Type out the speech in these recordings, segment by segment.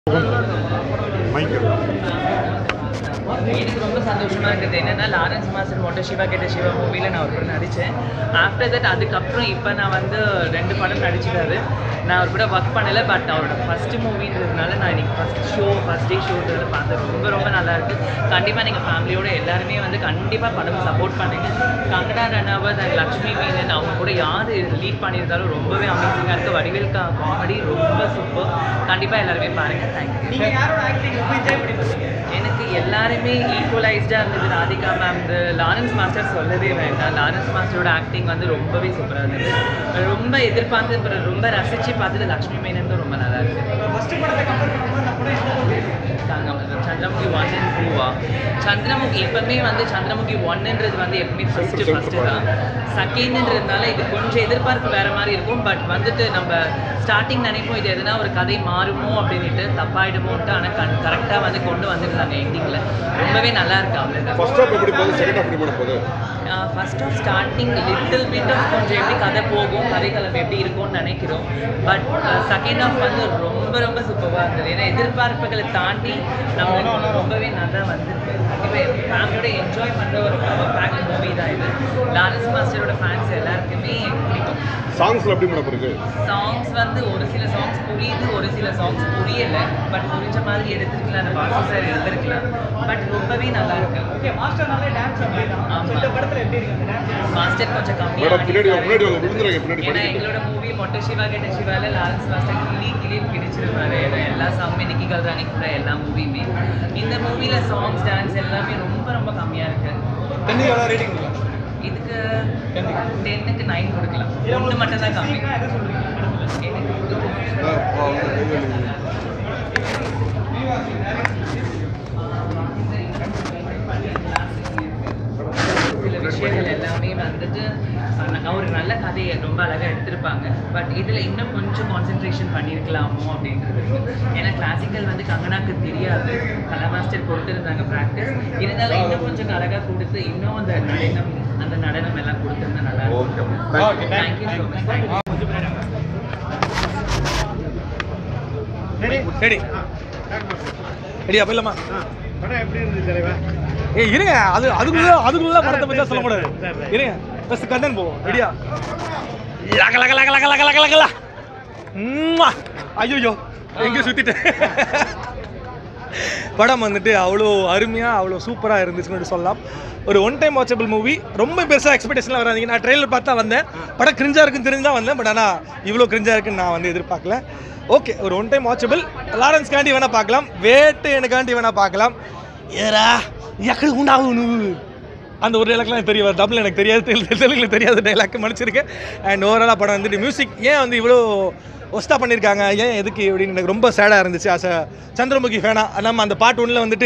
Mic எனக்கு ரொம்ப சந்தோஷமா இருக்குது என்னன்னா லாரன்ஸ் மாஸ்டர் மொட்டை சிவா கேட்ட சிவா மூவியில் நான் ஒரு படம் நடித்தேன் ஆஃப்டர் தட் அதுக்கப்புறம் இப்போ நான் வந்து ரெண்டு படம் நடிச்சிட்டாரு நான் அவர் கூட ஒர்க் பண்ணலை பட் அவரோட ஃபர்ஸ்ட் மூவின்றதுனால நான் இன்னைக்கு ஃபர்ஸ்ட் ஷோ ஃபர்ஸ்ட் டே ஷோன்றதை பார்த்தேன் ரொம்ப ரொம்ப நல்லா இருக்கு கண்டிப்பாக நீங்கள் ஃபேமிலியோட எல்லாருமே வந்து கண்டிப்பாக படம் சப்போர்ட் பண்ணுங்க கங்கனா ரனாவத் அண்ட் லக்ஷ்மி மீனன் அவங்க கூட யார் லீட் பண்ணியிருந்தாலும் ரொம்பவே அமேசிங்காக இருக்குது வடிவேல் காமெடி ரொம்ப சூப்பர் கண்டிப்பாக எல்லாருமே பாருங்கள் தேங்க்யூ எனக்கு எல்லாருமே ஈக்குவலைஸ்டாக இருந்தது ராதிகா மேம் இந்த லாரன்ஸ் மாஸ்டர் சொல்லவே வேண்டாம் லாரன்ஸ் மாஸ்டரோட ஆக்டிங் வந்து ரொம்பவே சூப்பராக இருந்தது ரொம்ப எதிர்பார்த்து அப்புறம் ரொம்ப ரசித்து பார்த்தது லக்ஷ்மி மேனன் ரொம்ப நல்லா இருக்கு சந்திரமுகி ஒன் அண்ட் டூவா சந்திரமுகி எப்பவுமே வந்து சந்திரமுகி ஒன்னுன்றது வந்து எப்பவுமே ஃபஸ்ட்டு ஃபஸ்ட்டு தான் செகண்ட்ன்றதுனால இது கொஞ்சம் எதிர்பார்ப்பு வேற மாதிரி இருக்கும் பட் வந்துட்டு நம்ம ஸ்டார்டிங் நினைப்போம் இது எதுனா ஒரு கதை மாறுமோ அப்படின்ட்டு தப்பாயிடுமோன்ட்டு ஆனால் கண் கரெக்டாக வந்து கொண்டு வந்துருந்தாங்க எண்டிங்கில் ரொம்பவே நல்லா இருக்கு அவ்வளோதான் ஃபர்ஸ்ட் ஹாஃப் எப்படி போகுது செகண்ட் ஹாஃப் எப்படி போட போகுது first half starting little bit of கொஞ்சம் எப்படி கதை போகும் கதைக்களம் எப்படி இருக்கும்னு நினைக்கிறோம் பட் செகண்ட் ஆஃப் வந்து ரொம்ப ரொம்ப சூப்பராக இருந்தது ஏன்னா எதிர்பார்ப்புகளை தாண்டி நம்மளுக்கு ரொம்பவே நல்லா வந்திருக்கு இப்போ ஃபேமிலியோட என்ஜாய் பண்ணுற ஒரு பவர் பேக் மூவி தான் இது லாரன்ஸ் மாஸ்டரோட ஃபேன்ஸ் எல்லாருக்குமே பிடிக்கும் சாங்ஸ்ல எப்படி போட போகுது சாங்ஸ் வந்து ஒரு சில சாங்ஸ் புரியுது ஒரு சில சாங்ஸ் புரியல பட் புரிஞ்ச மாதிரி எடுத்திருக்கலாம் அந்த பாசு சார் எடுத்திருக்கலாம் பட் ரொம்பவே நல்லா இருக்கு ஓகே மாஸ்டர்னாலே டான்ஸ் அப்படிதான் ஆமா. So, இந்த படத்துல எப்படி இருக்கு அந்த டான்ஸ் மாஸ்டர் கொஞ்சம் மேடம் பின்னாடி கம்மியாக வாங்க, முன்னாடி வாங்க விழுந்துருங்க பின்னாடி ஏன்னா படிக்கிட்டு எங்களோட மூவி மொட்டை சிவா கேட்ட சிவால லாரன்ஸ் மாஸ்டர் கிளி கிளின்னு கிடைச்சிருப்பாரு ஏன்னா எல்லா சாங்குமே நிக்கி கல்ராணி கூட எல்லா மூவியுமே இந்த மூவில சாங்ஸ் டான்ஸ் எல்லாமே ரொம்ப ரொம்ப கம்மியா இருக்கு தண்ணி எவ்வளோ ரேட்டிங் இதுக்கு டென்னுக்கு நைன் கொடுக்கலாம் ஒன்று மட்டும் தான் கம்மி எதை சொல்றீங்க எனக்கு ஆ, ஆ, கை வலிக்குது. சில விஷயங்கள் எல்லாமே வந்துட்டு அஹ், ஒரு நல்ல கதையை ரொம்ப அழகாக எடுத்திருப்பாங்க பட் இதில் இன்னும் கொஞ்சம் கான்சென்ட்ரேஷன் பண்ணியிருக்கலாமோ அப்படின்றது இருக்கு. ஏன்னா கிளாசிக்கல் வந்து கங்கனாக்கு தெரியாது கலா மாஸ்டர் கொடுத்துருந்தாங்க ப்ராக்டிஸ் இருந்தாலும் இன்னும் கொஞ்சம் அழகாக கொடுத்து இன்னும் அந்த நடனம் அந்த நடனம் எல்லாம் கொடுத்துருந்தா நல்லா ஓகே இருக்கும் thank you thank you so much thank you ready ready ready அப்போ இல்லைம்மா படம் எப்படி இருந்துச்சு தலைவா ஏய் இருங்க அது அதுக்குள்ள அதுக்குள்ள படத்தை பற்றி சொல்ல கூடாது இருங்க ஃபர்ஸ்ட் கண்ணன் போவோம் ரெடியா லக லக லக லக லக லக லக ஐயோ எங்கே சுத்திட்டேன் படம் வந்துட்டு அவ்வளோ அருமையாக அவ்வளோ சூப்பராக இருந்துச்சுன்னு சொல்லலாம் ஒரு ஒன் டைம் வாட்சபிள் மூவி ரொம்ப பெருசாக எக்ஸ்பெக்டேஷன்லாம் வராதீங்க நான் ட்ரெயிலர் பார்த்தா வந்தேன் படம் கிரிஞ்சாக இருக்குன்னு தெரிஞ்சு தான் வந்தேன் பட் ஆனால் இவ்வளோ கிரிஞ்சாக இருக்குன்னு நான் வந்து எதிர்பார்க்கல ஓகே ஒரு ஒன் டைம் வாட்சபிள் லாரன்ஸ் காண்டி வேணால் பார்க்கலாம் வேட்டு எனக்காண்டி வேணால் பார்க்கலாம் ஏரா எக்கடு உண்டாகும் அந்த ஒரு டைலாக்லாம் எனக்கு தெரிய டபுள் எனக்கு தெரியாது தெலுங்கு தெலுங்குல தெரியாத டைலாக் மன்னிச்சிருக்கேன் அண்ட் ஓவராலாக படம் வந்துட்டு மியூசிக் ஏன் வந்து இவ்வளோ ஒஸ்டா பண்ணியிருக்காங்க ஏன் எதுக்கு அப்படின்னு எனக்கு ரொம்ப சேடாக இருந்துச்சு ஆஸ் அ சந்திரமுகி ஃபேனா நம்ம அந்த பாட்டு ஒன்றில் வந்துட்டு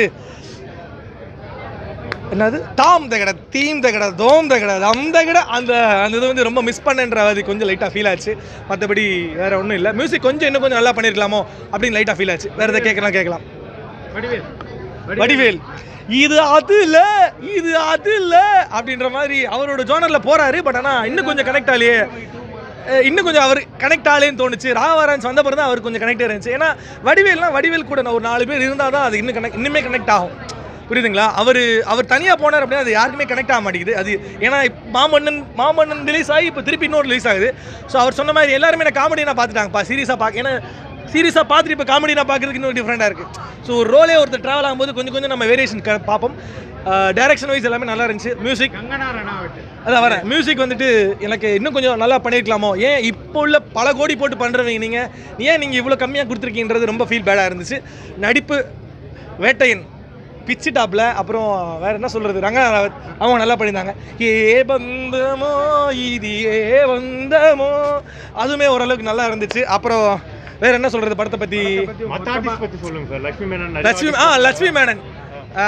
என்னது தாம் தகட தீம் தகட தோம் தகட தம் தகட அந்த அந்த இது வந்து ரொம்ப மிஸ் பண்ணன்ற அது கொஞ்சம் லைட்டாக ஃபீல் ஆச்சு மற்றபடி வேற ஒன்றும் இல்லை மியூசிக் கொஞ்சம் இன்னும் கொஞ்சம் நல்லா பண்ணியிருக்கலாமோ அப்படின்னு லைட்டாக ஃபீல் ஆச்சு வேறு எதாவது கேட்கலாம் கேட்கலாம் வடிவேல் வடிவேல் இது அது இல்ல இது அது இல்ல அப்படின்ற மாதிரி அவரோட ஜோனர்ல போறாரு பட் ஆனா இன்னும் கொஞ்சம் கனெக்ட் ஆகலையே அஹ் இன்னும் கொஞ்சம் அவர் கனெக்ட் ஆகலேன்னு தோணுச்சு ராகவரான்ஸ் வந்த பிறகு தான் அவர் கொஞ்சம் கனெக்ட் இருந்துச்சு ஏன்னா வடிவேல்னா வடிவேல் கூட நான் ஒரு நாலு பேர் இருந்தால் தான் அது இன்னும் கனெக்ட் இன்னுமே கனெக்ட் ஆகும் புரியுதுங்களா அவர் அவர் தனியாக போனார் அப்படின்னா அது யாருக்குமே கனெக்ட் ஆக மாட்டேங்குது அது ஏன்னா இப்ப மாமன்னன் மாமன்னன் ரிலீஸ் ஆகி இப்போ திருப்பி இன்னொரு ரிலீஸ் ஆகுது ஸோ அவர் சொன்ன மாதிரி எல்லாருமே நான் காமெடி நான் பார்த்துட்டாங்கப்பா சீரியஸாக பார்க்க ஏன்னா சீரியஸாக பார்த்துட்டு இப்போ காமெடி நான் பார்க்குறதுக்கு இன்னும் டிஃப்ரெண்ட்டாக இருக்குது ஸோ ஒரு ரோலே ஒருத்தர் ட்ராவல் ஆகும்போது கொஞ்சம் கொஞ்சம் நம்ம வேரியேஷன் பார்ப்போம் டைரக்ஷன் வைஸ் எல்லாமே நல்லா இருந்துச்சு மியூசிக் கங்கனா ரணாவட் அதான் வரேன் மியூசிக் வந்துட்டு எனக்கு இன்னும் கொஞ்சம் நல்லா பண்ணியிருக்கலாமோ ஏன் இப்போ உள்ள பல கோடி போட்டு பண்ணுறவங்க நீங்கள் ஏன் நீங்கள் இவ்வளோ கம்மியாக கொடுத்துருக்கீன்றது ரொம்ப ஃபீல் பேடாக இருந்துச்சு நடிப்பு வேட்டையன் பிச்சு டாப்ல அப்புறம் வேற என்ன சொல்றது ரங்கநாத் அவங்க நல்லா பண்ணியிருந்தாங்க ஏ பந்தமோ இது ஏ வந்தமோ அதுவுமே ஓரளவுக்கு நல்லா இருந்துச்சு அப்புறம் வேற என்ன சொல்றது படத்தை பத்தி மத்த ஆர்டிஸ்ட் பத்தி சொல்லுங்க சார் லட்சுமி மேனன் லட்சுமி ஆ லட்சுமி மேனன் ஆ,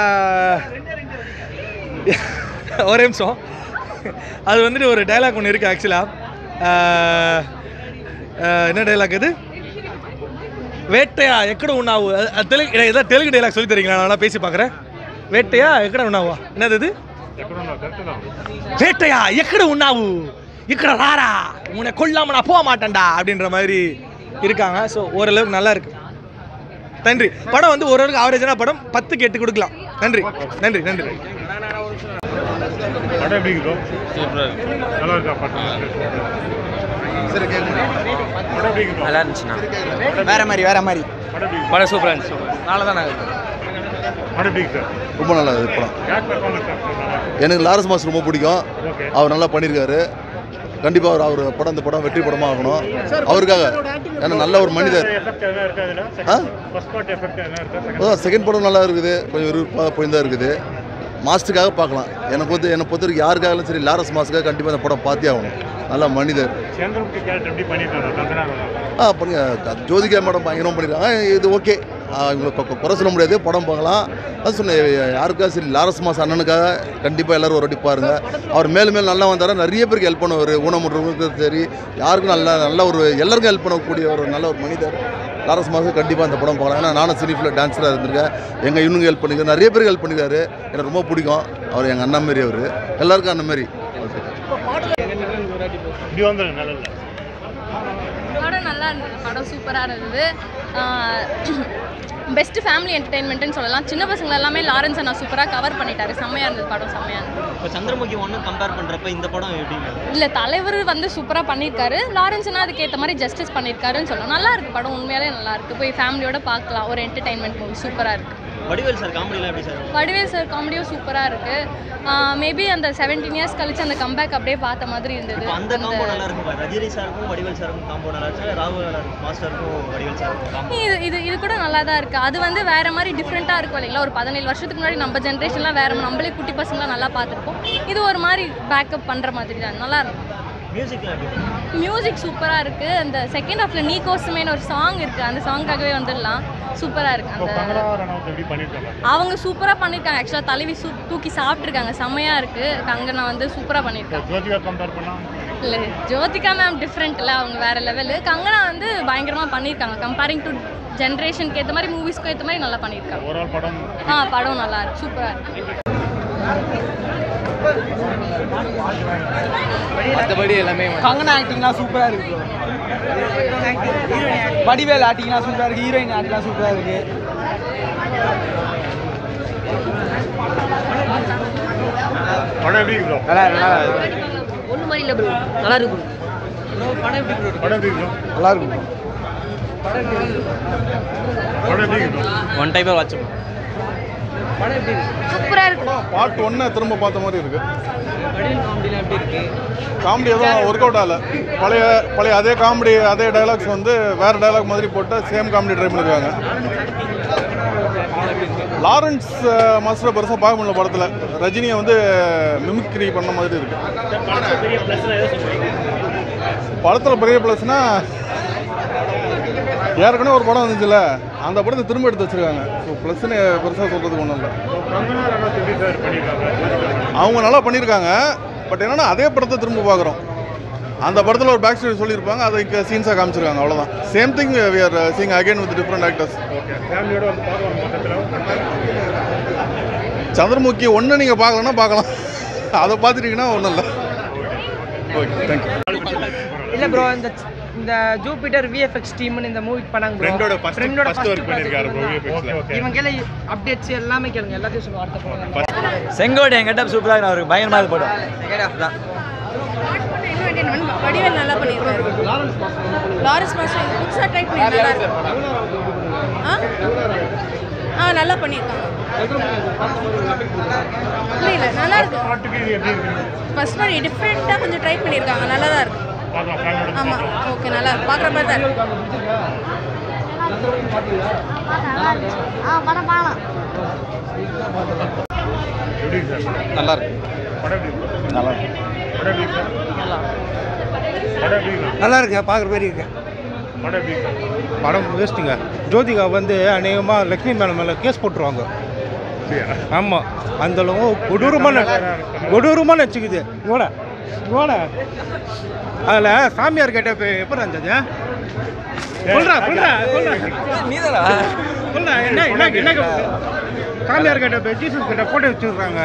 ஒரே நிமிஷம் அது வந்துட்டு ஒரு டைலாக் ஒன்று இருக்குது ஆக்சுவலாக என்ன டைலாக் இது வேட்டையா எக்கட உண்ணாவு அது- அது தெலுங்கு எனக்கு ஏதாவது தெலுங்கு டைலாக் சொல்லி தரீங்களா நான் பேசி பார்க்குறேன் வேட்டையா எக்கட உண்ணாவா என்னது இது வேட்டையா எக்கட உண்ணாவு இக்கட ராரா உன்னை கொல்லாம நான் போக மாட்டேன்டா அப்படின்ற மாதிரி இருக்காங்க ஸோ ஓரளவுக்கு நல்லா இருக்கு நன்றி படம் வந்து ஒரு ஒரு ஆவரேஜான படம் பத்துக்கு எட்டு கொடுக்கலாம் நன்றி நன்றி நன்றி படம் எப்படி ப்ரோ நல்லா இருக்கா படம் சரி கேட்குங்க படம் எப்படி ப்ரோ நல்லா இருந்துச்சுண்ணா வேற மாதிரி வேற மாதிரி படம் எப்படி படம் சூப்பராக இருந்துச்சு நாளை தான் படம் எப்படி சார் ரொம்ப நல்லா இருக்குது படம் யார் பெர்ஃபார்மன்ஸ் எனக்கு லாரஸ் மாஸ் ரொம்ப பிடிக்கும் ஓகே அவர் நல்லா பண்ணியிருக்காரு கண்டிப்பாக அவர் அவர் படம் இந்த படம் வெற்றி படமாக ஆகணும் அவருக்காக ஏன்னா நல்ல ஒரு மனிதர் எஃபெக்ட் எதனா இருக்கா இதுல ஆ? ஃபர்ஸ்ட் பார்ட் எஃபெக்ட் எதனா இருக்கா second அதான் செகண்ட் படம் நல்லா இருக்குது கொஞ்சம் விறுவிறுப்பாக போயிருந்தா இருக்குது மாஸ்டருக்காக பார்க்கலாம் எனக்கு பொறுத்த என்னை பொறுத்த வரைக்கும் யாருக்காகலும் சரி லாரஸ் மாஸுக்காக கண்டிப்பாக இந்த படம் பார்த்தே ஆகணும் நல்ல மனிதர் சந்திரமுகி கேரக்டர் எப்படி பண்ணிருக்காங்க கங்கனா ஆ பண்ணுங்க ஜோதிகா மேடம் பயங்கரமாக பண்ணியிருக்காங்க இது ஓகே இவங்களை கொ- கொ- குறை சொல்ல முடியாது படம் பார்க்கலாம் அது சொன்னேன் யாருக்காக சரி லாரஸ் மாஸ் அண்ணனுக்காக கண்டிப்பாக எல்லாரும் ஒரு வாட்டி பாருங்க அவர் மேலும் மேலும் நல்லா வந்தார் நிறைய பேருக்கு ஹெல்ப் பண்ணுவார் ஊனமுற்றவங்களுக்கு சரி யாருக்கும் நல்ல நல்ல ஒரு எல்லாருக்கும் ஹெல்ப் பண்ணக்கூடிய ஒரு நல்ல ஒரு மனிதர் லாரஸ் மாஸ் கண்டிப்பாக இந்த படம் பார்க்கலாம் ஏன்னா நானும் சினிஃபில் டான்ஸராக இருந்திருக்கேன் எங்கள் இவனுங்க ஹெல்ப் பண்ணிருக்காரு நிறைய பேருக்கு ஹெல்ப் பண்ணிருக்காரு எனக்கு ரொம்ப பிடிக்கும் அவர் எங்கள் அண்ணன் மாரி அவர் எல்லாருக்கும் அண்ணன் மாரி இப்படி வந்துடும் நல்லா இல்லை படம் நல்லா இருந்தது படம் சூப்பராக இருந்தது பெஸ்ட் ஃபேமிலி என்டர்டைன்மெண்ட்னு சொல்லலாம் சின்ன பசங்க எல்லாமே லாரன்ஸ் அண்ணா சூப்பராக கவர் பண்ணிட்டாரு செம்மையாக இருந்தது படம் செம்மையாக இருந்தது இப்போ சந்திரமுகி ஒன்று கம்பேர் பண்ணுறப்ப இந்த படம் எப்படி இல்லை தலைவர் வந்து சூப்பராக பண்ணியிருக்காரு லாரன்ஸ் அண்ணா அதுக்கேற்ற மாதிரி ஜஸ்டிஸ் பண்ணியிருக்காருன்னு சொல்லலாம் நல்லா இருக்கு படம் உண்மையாலே நல்லா இருக்கு போய் ஃபேமிலியோட பார்க்கலாம் ஒரு என்டர்டைன்மெண்ட் மூவி சூப்பராக இருக்கு வடிவேல் சார் காமெடிலாம் எப்படி சார் வடிவேல் சார் காமெடியும் சூப்பராக இருக்கு மேபி அந்த செவன்டீன் இயர்ஸ் கழிச்சு அந்த கம்பேக் அப்படியே பார்த்த மாதிரி இருந்தது இப்போ அந்த காம்போ நல்லா இருக்கும் பாரு. ரஜினி சாருக்கும் வடிவேல் சாருக்கும் காம்போ நல்லா இருந்துச்சு ராகுல் நல்லா இருக்கும் மாஸ்டருக்கும் வடிவேல் சாருக்கும் காம்போ இது இது இது கூட நல்லா தான் இருக்குது அது வந்து வேறு மாதிரி டிஃப்ரெண்ட்டாக இருக்கும் இல்லைங்களா ஒரு பதினேழு வருஷத்துக்கு முன்னாடி நம்ம ஜென்ரேஷன்லாம் வேறு நம்மளே குட்டி பசங்களாம் நல்லா பார்த்துருப்போம் இது ஒரு மாதிரி பேக்கப் பண்ணுற மாதிரி தான் நல்லா இருக்கும் மியூசிக்லாம் எப்படி இருக்கு? மியூசிக் சூப்பராக இருக்குது அந்த செகண்ட் ஹாஃபில் நீ கோசமேன்னு ஒரு சாங் இருக்குது அந்த சாங்காகவே வந்துடலாம் சூப்பராக இருக்குது இப்போ அந்த கங்கனா ரனவுத் எப்படி பண்ணிருக்காங்க அவங்க சூப்பராக பண்ணியிருக்காங்க ஆக்சுவலாக தலைவி சூ தூக்கி சாப்பிட்ருக்காங்க செம்மையாக இருக்குது கங்கனா வந்து சூப்பராக பண்ணியிருக்காங்க ஜோதிகா கம்பேர் பண்ணா இல்லை ஜோதிகா மேம் டிஃப்ரெண்ட்டில் அவங்க வேறு லெவலு கங்கனா வந்து பயங்கரமாக பண்ணியிருக்காங்க கம்பேரிங் டு ஜென்ரேஷனுக்கு ஏற்ற மாதிரி மூவிஸ்க்கு ஏற்ற மாதிரி நல்லா பண்ணியிருக்காங்க ஓவரால் படம் ஆ படம் நல்லா இருக்கு சூப்பராக இருக்கு மற்றபடி எல்லாமே கங்கனா ஆக்டிங்லாம் சூப்பராக இருக்கு வடிவேல் ஆக்டிங்லாம் சூப்பராக இருக்கு ஹீரோயின் ஆக்டிங்லாம் சூப்பராக இருக்கு படம் எப்படி ப்ரோ நல்லா நல்லா ஒன்று மாதிரி இல்லை ப்ரோ நல்லா இருக்கும் படம் எப்படி ப்ரோ நல்லா இருக்கும் படம் எப்படி ப்ரோ ஒன் டைம் வாட்ச் சூப்பராக இருக்கும் பார்ட் ஒன்னை திரும்ப பார்த்த மாதிரி இருக்கு வடிவேல் காமெடிலாம் எப்படி இருக்கு காமெடி எதுவும் ஒர்க் அவுட் ஆகல பழைய பழைய அதே காமெடி அதே டைலாக்ஸ் வந்து வேற டைலாக் மாதிரி போட்டு சேம் காமெடி ட்ரை பண்ணிருக்காங்க லாரன்ஸ் அஹ், மாஸ்டரை பெருசாக பார்க்க முடியல படத்தில் ரஜினியை வந்து மிமிக்ரி பண்ண மாதிரி இருக்கு படத்தில் பெரிய ப்ளஸ்லாம் எதை சொல்றீங்க படத்தில் பெரிய ப்ளஸ்னா ஏற்கனவே ஒரு படம் வந்துச்சுல்ல அந்த படத்தை திரும்ப எடுத்து வச்சிருக்காங்க ஸோ ப்ளஸ்ன்னு பெருசாக சொல்கிறதுக்கு ஒன்றும் இல்லை கங்கனா ரனவுத் எப்படி சார் பண்ணிருக்காங்க அவங்க நல்லா பண்ணியிருக்காங்க பட் என்னன்னா அதே படத்தை திரும்ப பார்க்குறோம் அந்த படத்தில் ஒரு பேக் ஸ்டோரி சொல்லியிருப்பாங்க அதை இங்கே சீன்ஸாக காமிச்சிருக்காங்க அவ்வளோதான் same thing we are seeing again with different actors okay ஃபேமிலியோட வந்து பார்க்கலாம் மொத்தத்தில் சந்திரமுகி ஒன்று நீங்கள் பார்க்கலன்னா பார்க்கலாம் அதை பார்த்துட்டீங்கன்னா ஒன்றும் இல்லை ஓகே தேங்க்யூ இல்லை ப்ரோ இந்த இந்த ஜூபிட்டர் விஎஃப்எக்ஸ் டீம்னு இந்த மூவி பண்ணாங்க ப்ரோ ஃப்ரெண்டோட ஃபர்ஸ்ட் ஃப்ரெண்டோட ஃபர்ஸ்ட் ஒர்க் பண்ணிருக்காரு ப்ரோ ஓகே ஓகே இவங்க கேள அப்டேட்ஸ் எல்லாமே கேளுங்க எல்லாத்தையும் சொல்லுங்க அடுத்த படம் செங்கோட்டை என் கெட்டப் சூப்பராக அவருக்கு பயங்கரமாக இது படம் செகண்ட் ஹாஃப் தான் வடிவேல் நல்லா பண்ணியிருக்காரு லாரன்ஸ் மாஸ்டர் புதுசாக ட்ரை பண்ணி நல்லா இருக்கு ஆ ஆ நல்லா பண்ணியிருக்காங்க இல்லை இல்லை நல்லா இருக்கு பாட்டுக்கு இது எப்படி இருக்கு ஃபர்ஸ்ட் மாதிரி டிஃப்ரெண்ட்டாக கொஞ்சம் ட்ரை பண்ணியிருக்காங்க நல்லா தான் இருக்கு பார்க்கலாம் ஃபேமிலியோட ஆமாம் ஓகே நல்லா இருக்கு பார்க்குற மாதிரி தான் இருக்கு ஆ படம் பார்க்கலாம் எப்படி சார் நல்லா இருக்கு படம் எப்படி இருக்கு நல்லா இருக்கு படம் எப்படி சார் படம் எப்படி இருக்கு நல்லா இருக்கு பார்க்குற மாதிரி இருக்கு படம் எப்படி இருக்கு படம் வேஸ்ட்டுங்க ஜோதிகா வந்து அநேகமாக லக்ஷ்மி மேடம் மேலே கேஸ் போட்டுருவாங்க அப்படியா ஆமாம் அந்த அளவு கொடூரமான கொடூரமாக நச்சுக்குது இவோட இவோட அதில் சாமியார் கேட்ட எப்படி இருந்தது சொல்றா சொல்றா சொல்றா நீதானா சொல்றா என்ன என்ன என்ன சாமியார் கிட்ட ஜீசஸ் கிட்ட போட்டு வச்சுருக்காங்க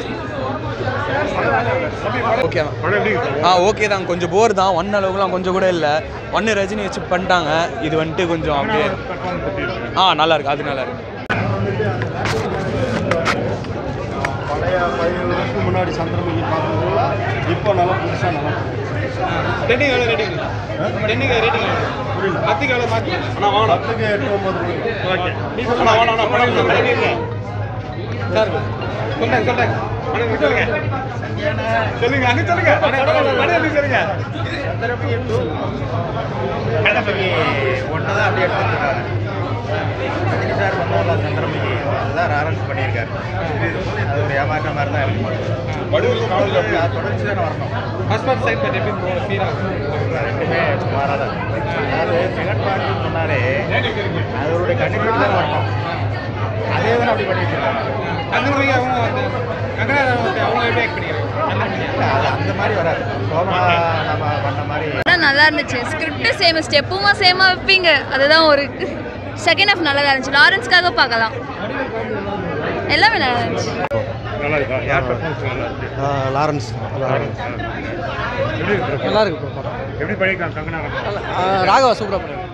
ஓகே ஆ ஓகே தான் கொஞ்சம் போர் தான் ஒன் அளவுக்குலாம் கொஞ்சம் கூட இல்லை ஒன்று ரஜினி வச்சு பண்ணிட்டாங்க இது வந்துட்டு கொஞ்சம் அப்படியே ஆ நல்லா இருக்கு அது நல்லா இருக்கு பழைய பதினேழு வருஷத்துக்கு முன்னாடி சந்திரமுகி பார்க்கும்போது இப்போ நல்லா புதுசாக நல்லா ரேட்டிங் எவ்வளோ ரேட்டிங் ரேட்டிங் ரேட்டிங் புரியல பத்துக்கு எவ்வளோ மார்க் அண்ணா வாங்க பத்துக்கு எட்டு ஒம்பது ஓகே அண்ணா வாங்க அண்ணா படம் சார் சொல்லுங்க சொல்லுங்க வணக்கம் சொல்லுங்க சொல்லுங்க அங்க சொல்லுங்க வணக்கம் வணக்கம் சொல்லுங்க சந்திரமுகி டூ சந்திரமுகி ஒன்று தான் அப்படியே எடுத்துருக்காங்க ரஜினி சார் பண்ணல சந்திரமுகி அதுதான் ராரன்ஸ் பண்ணியிருக்காரு அது ஒரு ஏமாற்ற மாதிரி தான் இருக்கும் தொடர்ச்சி தானே வரணும் ஃபர்ஸ்ட் பார்ட் சைட் பார்ட் எப்படி போகும் ஃபீல் ரெண்டுமே சுமாராக தான் அதாவது செகண்ட் பார்ட்னு சொன்னாலே அதோடைய கண்டிப்பாக தான் வரணும் அதே தான் அப்படி பண்ணி வச்சிருக்காங்க அந்த மாதிரி அவங்க வந்து கங்கனா ரனாவத் அவங்க எப்படி ஆக்ட் பண்ணிக்கிறாங்க அந்த மாதிரி இல்ல, அது அந்த மாதிரி வராது சோபனா நம்ம பண்ண மாதிரி படம் நல்லா இருந்துச்சு ஸ்கிரிப்ட் சேம் ஸ்டெப்புமா சேமாக வைப்பீங்க அதுதான் ஒரு செகண்ட் ஹாஃப் நல்லா இருந்துச்சு லாரன்ஸ்க்காக பார்க்கலாம் எல்லாமே நல்லா இருந்துச்சு நல்லா இருக்கா யார் பெர்ஃபார்மன்ஸ் நல்லா இருக்கு லாரன்ஸ் எப்படி இருக்கு நல்லா இருக்கு எப்படி பண்ணியிருக்காங்க கங்கனா ராகவா சூப்பராக பண்ணுங்க